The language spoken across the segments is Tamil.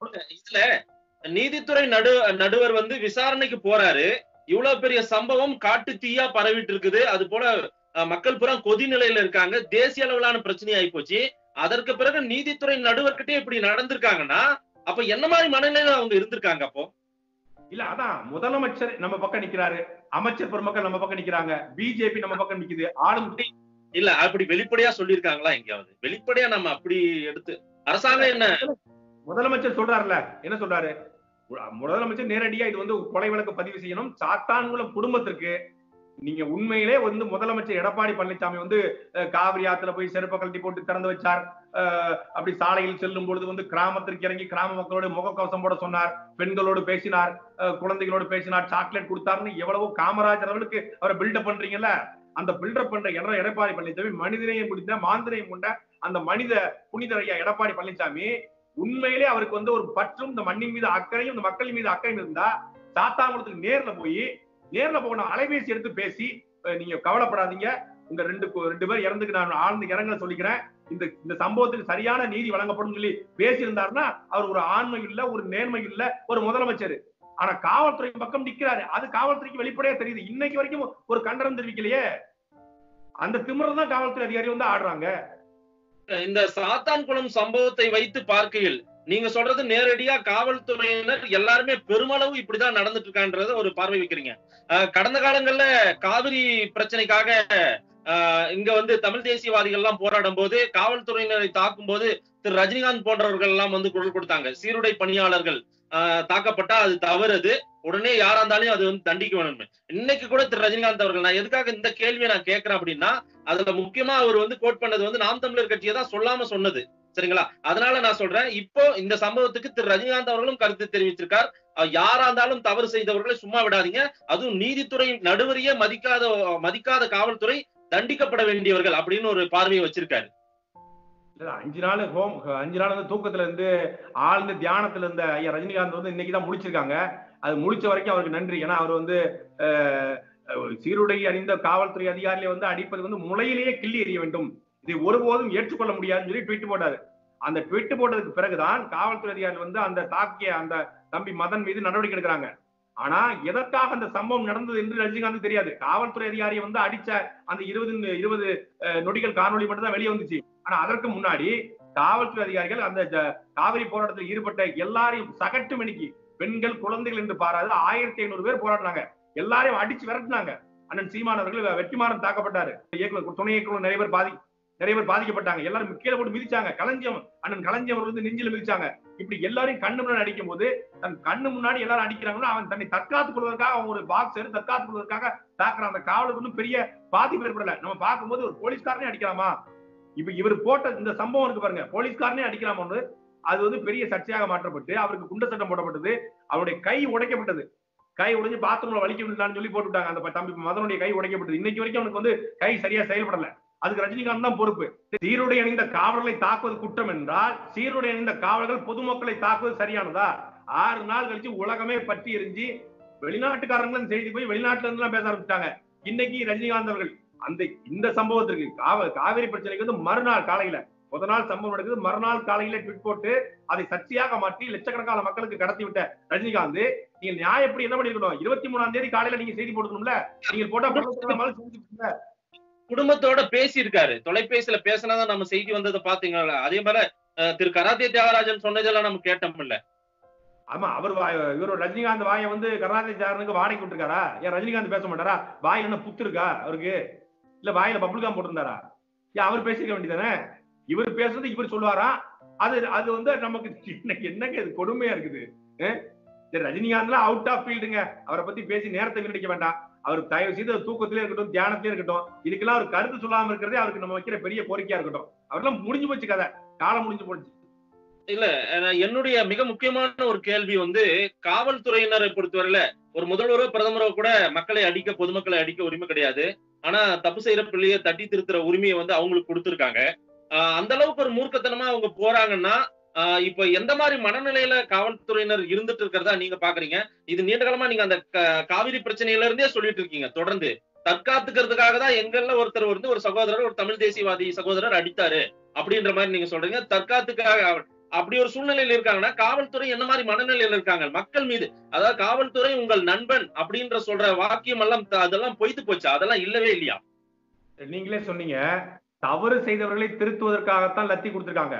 இதுல நீதித்துறை நடு நடுவர் வந்து விசாரணைக்கு போறாரு இவ்வளவு பெரிய சம்பவம் காட்டு தீயா பரவிட்டு இருக்குது அது போல அஹ், மக்கள் பூரா கொதி நிலையில இருக்காங்க தேசிய அளவிலான பிரச்சனை ஆகி போச்சு அதற்கு பிறகு நீதித்துறை நடுவர்கிட்டே இப்படி நடந்திருக்காங்கன்னா அப்ப என்ன மாதிரி மனநிலையில அவங்க இருந்திருக்காங்க அப்போ இல்ல அதான் முதலமைச்சர் நம்ம பக்கம் நிக்கிறாரு அமைச்சர் பெருமக்கள் நம்ம பக்கம் நிக்கிறாங்க பிஜேபி நம்ம பக்கம் நிக்குது ஆளும் இல்ல அப்படி வெளிப்படையா சொல்லியிருக்காங்களா எங்கேயாவது வெளிப்படையா நம்ம அப்படி எடுத்து அரசாங்கம் என்ன முதலமைச்சர் சொல்றாருல என்ன சொல்றாரு முதலமைச்சர் நேரடியா இது வந்து கொலை வழக்கு பதிவு செய்யணும் சாத்தான்குளம் குடும்பத்திற்கு நீங்க உண்மையிலே வந்து முதலமைச்சர் எடப்பாடி பழனிசாமி வந்து அஹ், காவிரி ஆத்துல போய் செருப்ப கழட்டி போட்டு திறந்து வச்சார் அஹ், அப்படி சாலையில் செல்லும் பொழுது வந்து கிராமத்திற்கு இறங்கி கிராம மக்களோடு முகக்கவசம் போட சொன்னார் பெண்களோடு பேசினார் அஹ், குழந்தைகளோடு பேசினார் சாக்லேட் கொடுத்தாருன்னு எவ்வளவோ காமராஜர் அவர்களுக்கு அவரை பில்டப் பண்றீங்கல்ல அந்த பில்டப் பண்ற எட எடப்பாடி பழனிசாமி மனிதனையும் முடிந்த மாந்திரையும் கொண்ட அந்த மனித புனிதர் ஐயா எடப்பாடி பழனிசாமி உண்மையிலே அவருக்கு வந்து ஒரு பற்றும் இந்த மண்ணின் மீது அக்கறையும் இந்த மக்களின் மீது அக்கறையும் இருந்தா சாத்தாங்குளத்துக்கு நேர்ல போய் நேர்ல போன அலைபேசி எடுத்து பேசி அஹ், நீங்க கவலைப்படாதீங்க உங்க ரெண்டு கு- ரெண்டு பேர் இறந்துக்கு நான் ஆழ்ந்த இரங்கல சொல்லிக்கிறேன் இந்த இந்த சம்பவத்துக்கு சரியான நீதி வழங்கப்படும் சொல்லி பேசியிருந்தாருன்னா அவர் ஒரு ஆண்மை இல்ல ஒரு நேர்மை இல்ல ஒரு முதலமைச்சர் ஆனா காவல்துறை பக்கம் நிக்கிறாரு அது காவல்துறைக்கு வெளிப்படையா தெரியுது இன்னைக்கு வரைக்கும் ஒரு கண்டனம் தெரிவிக்கலையே அந்த திமிர தான் காவல்துறை அதிகாரி வந்து ஆடுறாங்க இந்த சாத்தான்குளம் சம்பவத்தை வைத்து பார்க்கையில் நீங்க சொல்றது நேரடியா காவல்துறையினர் எல்லாருமே பெருமளவு இப்படிதான் நடந்துட்டு இருக்கான்றத ஒரு பார்வை வைக்கிறீங்க அஹ், கடந்த காலங்கள்ல காவிரி பிரச்சனைக்காக அஹ், இங்க வந்து தமிழ் தேசியவாதிகள் எல்லாம் போராடும் போது காவல்துறையினரை தாக்கும் போது திரு ரஜினிகாந்த் போன்றவர்கள் எல்லாம் வந்து குரல் கொடுத்தாங்க சீருடை பணியாளர்கள் அஹ், தாக்கப்பட்டா அது தவறது உடனே யாரா இருந்தாலும் அது வந்து தண்டிக்க வேணும் இன்னைக்கு கூட திரு ரஜினிகாந்த் அவர்கள் நான் எதுக்காக இந்த கேள்வியை நான் கேட்கிறேன் அப்படின்னா அதுல முக்கியமா அவர் வந்து கோட் பண்ணது வந்து நாம் தமிழர் கட்சியை தான் சொல்லாம சொன்னது சரிங்களா அதனால நான் சொல்றேன் இப்போ இந்த சம்பவத்துக்கு திரு ரஜினிகாந்த் அவர்களும் கருத்து தெரிவிச்சிருக்கார் அஹ் யாரா இருந்தாலும் தவறு செய்தவர்களை சும்மா விடாதீங்க அதுவும் நீதித்துறை நடுவரையே மதிக்காத மதிக்காத காவல்துறை தண்டிக்கப்பட வேண்டியவர்கள் அப்படின்னு ஒரு பார்வையை வச்சிருக்காரு இல்ல, அஞ்சு நாள் ஹோம் அஞ்சு நாள் வந்து தூக்கத்துல இருந்து ஆழ்ந்த தியானத்துல இருந்த ஐயா ரஜினிகாந்த் வந்து இன்னைக்கு தான் முடிச்சிருக்காங்க அது முடிச்ச வரைக்கும் அவருக்கு நன்றி ஏன்னா அவர் வந்து அஹ், அஹ், சீருடை அணிந்த காவல்துறை அதிகாரியை வந்து அடிப்பது வந்து முளையிலேயே கிள்ளி எறிய வேண்டும் இதை ஒருபோதும் ஏற்றுக்கொள்ள முடியாதுன்னு சொல்லி ட்வீட் போட்டாரு அந்த ட்வீட் போட்டதுக்கு பிறகுதான் காவல்துறை அதிகாரிகள் வந்து அந்த தாக்கிய அந்த தம்பி மதன் மீது நடவடிக்கை எடுக்கிறாங்க ஆனா எதற்காக அந்த சம்பவம் நடந்தது என்று ரஜினிகாந்த் தெரியாது காவல்துறை அதிகாரியை வந்து அடிச்ச அந்த இருபது இருபது அஹ், நொடிகள் காணொளி மட்டும் தான் வெளியே வந்துச்சு ஆனா அதற்கு முன்னாடி காவல்துறை அதிகாரிகள் அந்த ஜ- காவிரி போராட்டத்தில் ஈடுபட்ட எல்லாரையும் சகட்டு மணிக்கு பெண்கள் குழந்தைகள் என்று பாராது ஆயிரத்தி ஐநூறு பேர் போராடினாங்க எல்லாரையும் அடிச்சு விரட்டினாங்க அண்ணன் சீமான் அவர்கள் வெற்றிமாறன் தாக்கப்பட்டாரு இயக்குனர் துணை இயக்குனர் நிறைய பேர் பாதி நிறைய பேர் பாதிக்கப்பட்டாங்க எல்லாரும் கீழே போட்டு மிதிச்சாங்க களஞ்சியம் அண்ணன் களஞ்சியம் அவர்கள் வந்து நெஞ்சில மிதிச்சாங்க இப்படி எல்லாரையும் கண்ணு முன்னாடி அடிக்கும் போது தன் கண்ணு முன்னாடி எல்லாரும் அடிக்கிறாங்கன்னா அவன் தன்னை தற்காத்துக் கொள்வதற்காக அவன் ஒரு பாக்ஸ் எடுத்து தற்காத்துக் கொள்வதற்காக தாக்குறான் அந்த காவலுக்கு ஒன்றும் பெரிய பாதிப்பு ஏற்படல நம்ம பார்க்கும்போது ஒரு போலீஸ்காரனே அடிக்கலாமா இப்ப இவர் போட்ட இந்த சம்பவம் இருக்கு பாருங்க போலீஸ்காரனே அடிக்கலாமான்னு அது வந்து பெரிய சர்ச்சையாக மாற்றப்பட்டு அவருக்கு குண்ட சட்டம் போடப்பட்டது அவருடைய கை உடைக்கப்பட்டது கை உடைஞ்சு பாத்ரூம்ல வலிக்க விடலாம்னு சொல்லி போட்டுட்டாங்க அந்த தம்பி மதனுடைய கை உடைக்கப்பட்டது இன்னைக்கு வரைக்கும் அவனுக்கு வந்து கை சரியா செயல்படல அதுக்கு ரஜினிகாந்த் தான் பொறுப்பு சீருடை அணிந்த காவலர்களை தாக்குவது குற்றம் என்றால் சீருடை அணிந்த காவலர்கள் பொதுமக்களை தாக்குவது சரியானதா ஆறு நாள் கழிச்சு உலகமே பற்றி எரிஞ்சு வெளிநாட்டுக்காரங்களும் செய்தி போய் வெளிநாட்டுல இருந்து எல்லாம் பேச ஆரம்பிச்சிட்டாங்க இன்னைக்கு ரஜினிகாந்த் அவர்கள் அந்த இந்த சம்பவத்திற்கு காவ காவிரி பிரச்சனைக்கு வந்து மறுநாள் காலையில முத நாள் சம்பவம் நடக்குது மறுநாள் காலையில ட்விட் போட்டு அதை சர்ச்சையாக மாற்றி லட்சக்கணக்கான மக்களுக்கு கடத்தி விட்ட ரஜினிகாந்த் நீங்க நியாயம் எப்படி என்ன பண்ணிருக்கணும் இருபத்தி மூணாம் தேதி காலையில நீங்க செய்தி போட்டுக்கணும்ல நீங்க போட்டா பள்ளத்துல செஞ்சுட்டு குடும்பத்தோட பேசியிருக்காரு தொலைபேசியில பேசினாதான் நம்ம செய்தி வந்ததை பாத்தீங்களா அதே மாதிரி அஹ், திரு கராத்தே தியாகராஜன் சொன்னதெல்லாம் நம்ம கேட்டோம்ல ஆமா அவர் வாய் இவர் ரஜினிகாந்த் வாயை வந்து கருணாநிதி சாரனுக்கு வாடகை விட்டுருக்காரா ஏன் ரஜினிகாந்த் பேச மாட்டாரா வாயில என்ன புத்து இருக்கா அவருக்கு இல்ல வாயில பப்புள் காம் போட்டிருந்தாரா ஏன் அவர் பேசிக்க வேண்டியதானே இவர் பேசுறது இவர் சொல்லுவாரா அது அது வந்து நமக்கு இன்னைக்கு என்னங்க இது கொடுமையா இருக்குது அஹ்? சரி ரஜினிகாந்த்லாம் அவுட் ஆஃப் ஃபீல்டுங்க அவரை பத்தி பேசி நேரத்தை வீணடிக்க வேண்டாம் அவர் தயவு செய்து அவர் தூக்கத்திலே இருக்கட்டும் தியானத்திலே இருக்கட்டும் இதுக்கெல்லாம் அவர் கருத்து சொல்லாம இருக்கிறதே அவருக்கு நம்ம வைக்கிற பெரிய கோரிக்கையா இருக்கட்டும் அவர்லாம் முடிஞ்சு போச்சு கதை காலம் முடிஞ்சு போச்சு அஹ், என்னுடைய மிக முக்கியமான ஒரு கேள்வி வந்து காவல்துறையினரை பொறுத்தவரையில ஒரு முதல்வரோ பிரதமரோ கூட மக்களை அடிக்க பொதுமக்களை அடிக்க உரிமை கிடையாது ஆனா தப்பு செய்யற பிள்ளைய தட்டி திருத்துற உரிமையை வந்து அவங்களுக்கு கொடுத்திருக்காங்க ஆஹ் அந்த அளவுக்கு ஒரு மூர்க்கத்தனமா அவங்க போறாங்கன்னா ஆஹ் இப்ப எந்த மாதிரி மனநிலையில காவல்துறையினர் இருந்துட்டு இருக்கிறதா நீங்க பாக்குறீங்க இது நீண்ட காலமா நீங்க அந்த கா- காவிரி பிரச்சனையில இருந்தே சொல்லிட்டு இருக்கீங்க தொடர்ந்து தற்காத்துக்கிறதுக்காக தான் எங்கள்ல ஒருத்தர் வந்து ஒரு சகோதரர் ஒரு தமிழ் தேசியவாதி சகோதரர் அடித்தாரு அப்படின்ற மாதிரி நீங்க சொல்றீங்க தற்காத்துக்காக அப்படி ஒரு சூழ்நிலையில இருக்காங்கன்னா காவல்துறை என்ன மாதிரி மனநிலையில இருக்காங்க மக்கள் மீது அதாவது காவல்துறை உங்கள் நண்பன் அப்படின்ற சொல்ற வாக்கியம் எல்லாம் த- அதெல்லாம் பொய்த்து போச்சு அதெல்லாம் இல்லவே இல்லையா நீங்களே சொன்னீங்க தவறு செய்தவர்களை திருத்துவதற்காகத்தான் லத்தி கொடுத்திருக்காங்க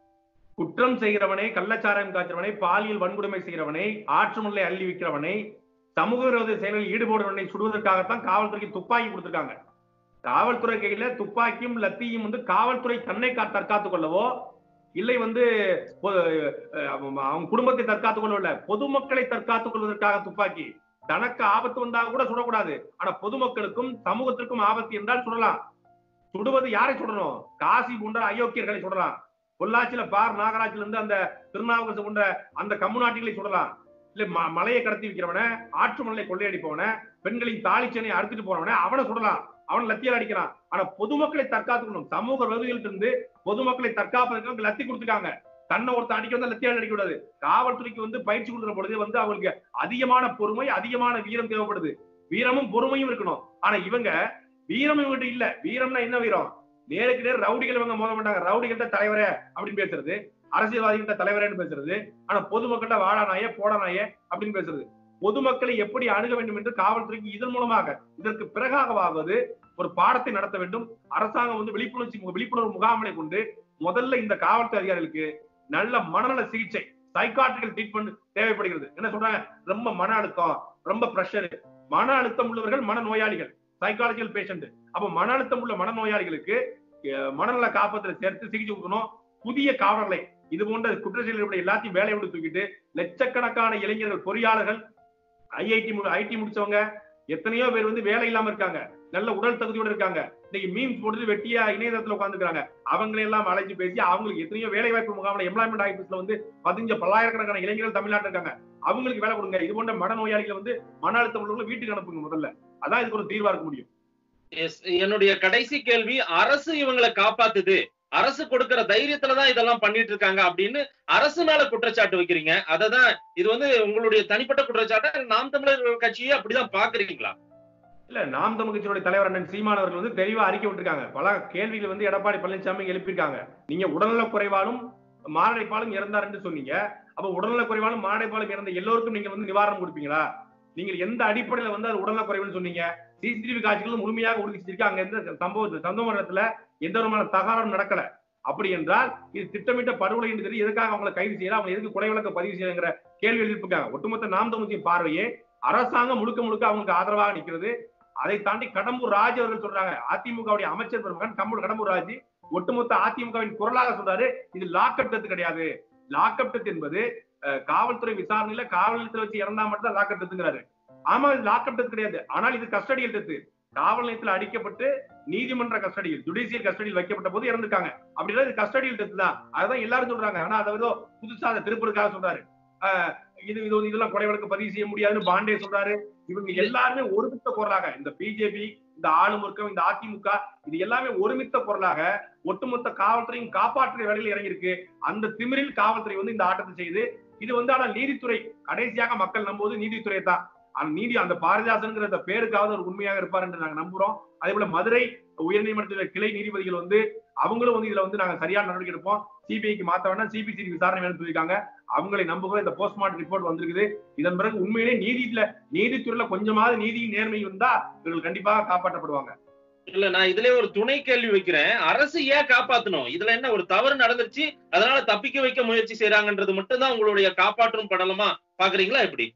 குற்றம் செய்கிறவனை கள்ளச்சாராயம் காய்ச்சறவனை பாலியல் வன்கொடுமை செய்கிறவனை ஆற்றுமுல்லை அள்ளி விற்கிறவனை சமூக விரோத செயலில் ஈடுபடுவனை சுடுவதற்காகத்தான் காவல்துறைக்கு துப்பாக்கி கொடுத்திருக்காங்க காவல்துறை கையில துப்பாக்கியும் லத்தியும் வந்து காவல்துறை தன்னை கா- தற்காத்துக் கொள்ளவோ இல்லை வந்து பொ- அஹ் அவங்க அவங்க குடும்பத்தை தற்காத்துக் கொள்ளவில்லை பொதுமக்களை தற்காத்துக் கொள்வதற்காக துப்பாக்கி தனக்கு ஆபத்து வந்தா கூட சுடக்கூடாது ஆனா பொதுமக்களுக்கும் சமூகத்திற்கும் ஆபத்து என்றால் சுடலாம் சுடுவது யாரை சுடணும் காசி போன்ற அயோக்கியர்களை சுடலாம் பொள்ளாச்சியில பார் நாகராஜில இருந்து அந்த திருநாவுக்கரசு போன்ற அந்த கம்முநாட்டிகளை சுடலாம் இல்ல ம- மலையை கடத்தி வைக்கிறவன ஆற்று மணலை கொள்ளையடிப்பவன பெண்களின் தாலிச்சனை அறுத்துட்டு போறவன அவனை சுடலாம் அவன் லத்தியால் அடிக்கிறான் ஆனா பொதுமக்களை தற்காத்துக்கணும் சமூக விரோதிகள்ட்ட இருந்து பொதுமக்களை தற்காப்பதற்கு லத்தி கொடுத்துருக்காங்க தன்னை ஒருத்தன் அடிக்க வந்து லத்தியால் அடிக்க கூடாது காவல்துறைக்கு வந்து பயிற்சி கொடுக்குற பொழுது வந்து அவங்களுக்கு அதிகமான பொறுமை அதிகமான வீரம் தேவைப்படுது வீரமும் பொறுமையும் இருக்கணும் ஆனா இவங்க வீரம் இவங்கிட்ட இல்ல வீரம்னா என்ன வீரம் நேருக்கு நேர் ரவுடிகள் இவங்க மோத மாட்டாங்க ரவுடிகிட்ட தலைவரே அப்படின்னு பேசுறது அரசியல்வாதிகிட்ட தலைவரேன்னு பேசுறது ஆனா பொதுமக்கள்கிட்ட வாடா நாயே போடா நாயே அப்படின்னு பேசுறது பொதுமக்களை எப்படி அணுக வேண்டும் என்று காவல்துறைக்கு இதன் மூலமாக இதற்கு பிறகாகவாவது ஒரு பாடத்தை நடத்த வேண்டும் அரசாங்கம் வந்து விழிப்புணர்ச்சி மு- விழிப்புணர்வு முகாம்களை கொண்டு முதல்ல இந்த காவல்துறை அதிகாரிகளுக்கு நல்ல மனநல சிகிச்சை சைக்காட்ரிக்கல் ட்ரீட்மெண்ட் தேவைப்படுகிறது என்ன சொல்றாங்க ரொம்ப மன அழுத்தம் ரொம்ப பிரஷர் மன அழுத்தம் உள்ளவர்கள் மன நோயாளிகள் சைக்காலஜிக்கல் பேஷண்ட் அப்ப மன அழுத்தம் உள்ள மனநோயாளிகளுக்கு அஹ், மனநல காப்பத்துல சேர்த்து சிகிச்சை கொடுக்கணும் புதிய காவலர்களை இது போன்ற குற்ற செயல்களுடைய எல்லாத்தையும் வேலையை விட்டு தூக்கிட்டு லட்சக்கணக்கான இளைஞர்கள் பொறியாளர்கள் ஐஐடி ஐடி முடிச்சவங்க எத்தனையோ பேர் வந்து வேலை இல்லாம இருக்காங்க நல்ல உடல் தகுதியோட இருக்காங்க இன்னைக்கு மீம்ஸ் போட்டு வெட்டியா இணையதளத்துல உட்காந்துருக்காங்க அவங்களை எல்லாம் அழைச்சு பேசி அவங்களுக்கு எத்தனையோ வேலை வாய்ப்பு முகாமில் எம்ப்ளாய்மெண்ட் ஆபீஸ்ல வந்து பதிஞ்ச பல்லாயிரக்கணக்கான இளைஞர்கள் தமிழ்நாட்டில் இருக்காங்க அவங்களுக்கு வேலை கொடுங்க இது போன்ற மனநோயாளிகளை வந்து மன அழுத்தம் உள்ளவங்களை வீட்டுக்கு அனுப்புங்க முதல்ல அதான் இதுக்கு ஒரு தீர்வா இருக்க முடியும் Yes, என்னுடைய கடைசி கேள்வி அரசு இவங்களை காப்பாத்துது அரசு கொடுக்கிற தைரியத்துலதான் இதெல்லாம் பண்ணிட்டு இருக்காங்க அப்படின்னு அரசு மேல குற்றச்சாட்டு வைக்கிறீங்க அததான் இது வந்து உங்களுடைய தனிப்பட்ட குற்றச்சாட்டா நாம் தமிழர் கட்சியே அப்படிதான் பாக்குறீங்களா இல்ல நாம் தமிழ் கட்சியினுடைய தலைவர் அண்ணன் சீமான் அவர்கள் வந்து தெளிவா அறிக்கை விட்டுருக்காங்க பல கேள்விகள் வந்து எடப்பாடி பழனிசாமி எழுப்பியிருக்காங்க நீங்க உடல்நலக் குறைவாலும் மாரடைப்பாலும் இறந்தார் என்று சொன்னீங்க அப்ப உடல்நலக் குறைவாலும் மாரடைப்பாலும் இறந்த எல்லோருக்கும் நீங்க வந்து நிவாரணம் கொடுப்பீங்களா நீங்கள் எந்த அடிப்படையில வந்து அது உடல்நலக் குறைவுன்னு சொன்னீங்க சிசிடிவி காட்சிகளும் முழுமையாக உறுதி செஞ்சிருக்கு அங்க எந்த சம்பவ சம்பவ இடத்துல எந்த விதமான தகராறும் நடக்கல அப்படி என்றால் இது திட்டமிட்ட படுகொலை என்று தெரியும் எதுக்காக அவங்களை கைது செய்யலாம் அவங்க எதுக்கு கொலை வழக்க பதிவு செய்யங்கிற கேள்வி எழுப்பிருக்காங்க ஒட்டுமொத்த நாம் தமிழ்ச்சியின் பார்வையே அரசாங்கம் முழுக்க முழுக்க அவங்களுக்கு ஆதரவாக நிற்கிறது அதை தாண்டி கடம்பூர் ராஜ் அவர்கள் சொல்றாங்க அதிமுகவுடைய அமைச்சர் பெருமகன் கம்பூர் கடம்பூர் ராஜ் ஒட்டுமொத்த அதிமுகவின் குரலாக சொல்றாரு இது லாக்அப் டெத் கிடையாது லாக்அப் டெத் என்பது அஹ், காவல்துறை விசாரணையில காவல் நிலையத்துல வச்சு இறந்தா மட்டும் தான் லாக்அப் டெத்துங்கிறாரு ஆமா இது லாக்அப் டெத் கிடையாது ஆனால் இது கஸ்டடியல் டெத்து காவல் நிலையத்தில் அடிக்கப்பட்டு நீதிமன்ற கஸ்டடியில் ஜுடிஷியல் கஸ்டடியில் வைக்கப்பட்ட போது இறந்துருக்காங்க அப்படின்னா இது கஸ்டடியல் டெத் தான் அதுதான் எல்லாரும் சொல்றாங்க ஆனா அதை ஏதோ புதுசா அதை திருப்பதுக்காக சொல்றாரு ஆஹ், இது இது வந்து இதெல்லாம் கொலை வழக்கு பதிவு செய்ய முடியாதுன்னு பாண்டே சொல்றாரு இவங்க எல்லாருமே ஒருமித்த குரலாக இந்த பிஜேபி இந்த ஆளும் வர்க்கம் இந்த அதிமுக இது எல்லாமே ஒருமித்த குரலாக ஒட்டுமொத்த காவல்துறையும் காப்பாற்றுற வேலையில் இறங்கியிருக்கு அந்த திமிரில் காவல்துறை வந்து இந்த ஆட்டத்தை செய்து இது வந்து ஆனா நீதித்துறை கடைசியாக மக்கள் நம்புவது நீதித்துறை தான் அந்த நீதி அந்த பாரதிதாசன்ங்கிற அந்த பேருக்காவது ஒரு உண்மையாக இருப்பார் என்று நாங்க நம்புறோம் அதே போல மதுரை உயர்நீதிமன்றத்தில் கிளை நீதிபதிகள் வந்து அவங்களும் வந்து இதுல வந்து நாங்க சரியான நடவடிக்கை எடுப்போம் சிபிஐக்கு மாத்த வேண்டாம் சிபிசிடி விசாரணை வேணும்னு சொல்லியிருக்காங்க அவங்களை நம்புகிற இந்த போஸ்ட்மார்ட்டம் ரிப்போர்ட் வந்திருக்குது இதன் பிறகு உண்மையிலே நீதியில நீதித்துறையில கொஞ்சமாவது நீதி நேர்மை இருந்தா இவர்கள் கண்டிப்பாக காப்பாற்றப்படுவாங்க இல்ல நான் இதுல ஒரு துணை கேள்வி வைக்கிறேன் அரசு ஏன் காப்பாத்தணும் இதுல என்ன ஒரு தவறு நடந்துருச்சு அதனால தப்பிக்க வைக்க முயற்சி செய்யறாங்கன்றது மட்டும்தான் உங்களுடைய காப்பாற்றும் படலமா பாக்குறீங்களா எப்படி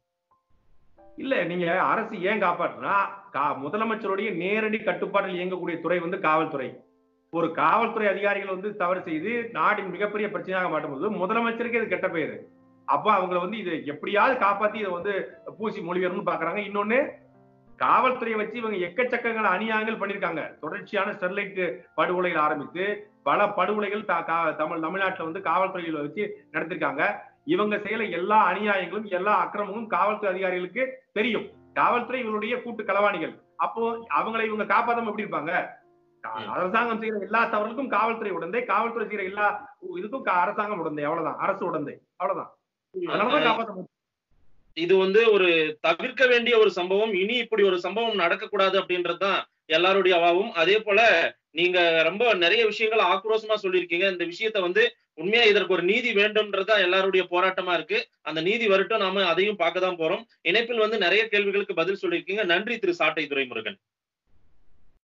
இல்ல நீங்க அரசு ஏன் காப்பாற்றுனா கா- முதலமைச்சருடைய நேரடி கட்டுப்பாட்டில் இயங்கக்கூடிய துறை வந்து காவல்துறை ஒரு காவல்துறை அதிகாரிகள் வந்து தவறு செய்து நாட்டின் மிகப்பெரிய பிரச்சனையாக மாட்டும்போது முதலமைச்சருக்கு இது கெட்ட பெயரு அப்ப அவங்களை வந்து இதை எப்படியாவது காப்பாத்தி இதை வந்து பூசி மொழிபெயர்னு பாக்குறாங்க இன்னொன்னு காவல்துறையை வச்சு இவங்க எக்கச்சக்கங்கள் அநியாயங்கள் பண்ணிருக்காங்க தொடர்ச்சியான ஸ்டெர்லைட் படுகொலைகள் ஆரம்பித்து பல படுகொலைகள் த- கா- தமிழ் தமிழ்நாட்டுல வந்து காவல்துறையில வச்சு நடத்திருக்காங்க இவங்க செய்யல எல்லா அநியாயங்களும் எல்லா அக்கிரமமும் காவல்துறை அதிகாரிகளுக்கு தெரியும் காவல்துறை இவங்களுடைய கூட்டு களவாணிகள் அப்போ அவங்களை இவங்க காப்பாத்தாம எப்படி இருப்பாங்க ம். அரசாங்கம் செய்யற எல்லா தவறுக்கும் காவல்துறை உடந்தை காவல்துறை செய்யற எல்லா இதுக்கும் கா- அரசாங்கம் உடந்தை அவ்வளவுதான் அரசு உடந்தை அவ்வளவுதான் அதனாலதான் காப்பாற்ற முடியும் இது வந்து ஒரு தவிர்க்க வேண்டிய ஒரு சம்பவம் இனி இப்படி ஒரு சம்பவம் நடக்கக்கூடாது அப்படின்றதுதான் எல்லாருடைய அவாவும் அதே போல நீங்க ரொம்ப நிறைய விஷயங்கள் ஆக்ரோஷமா சொல்லியிருக்கீங்க இந்த விஷயத்த வந்து உண்மையா இதற்கு ஒரு நீதி வேண்டும்ன்றதுதான் எல்லாருடைய போராட்டமா இருக்கு அந்த நீதி வரட்டும் நாம அதையும் பார்க்க தான் போறோம் இணைப்பில் வந்து நிறைய கேள்விகளுக்கு பதில் சொல்லியிருக்கீங்க நன்றி திரு சாட்டை துரைமுருகன்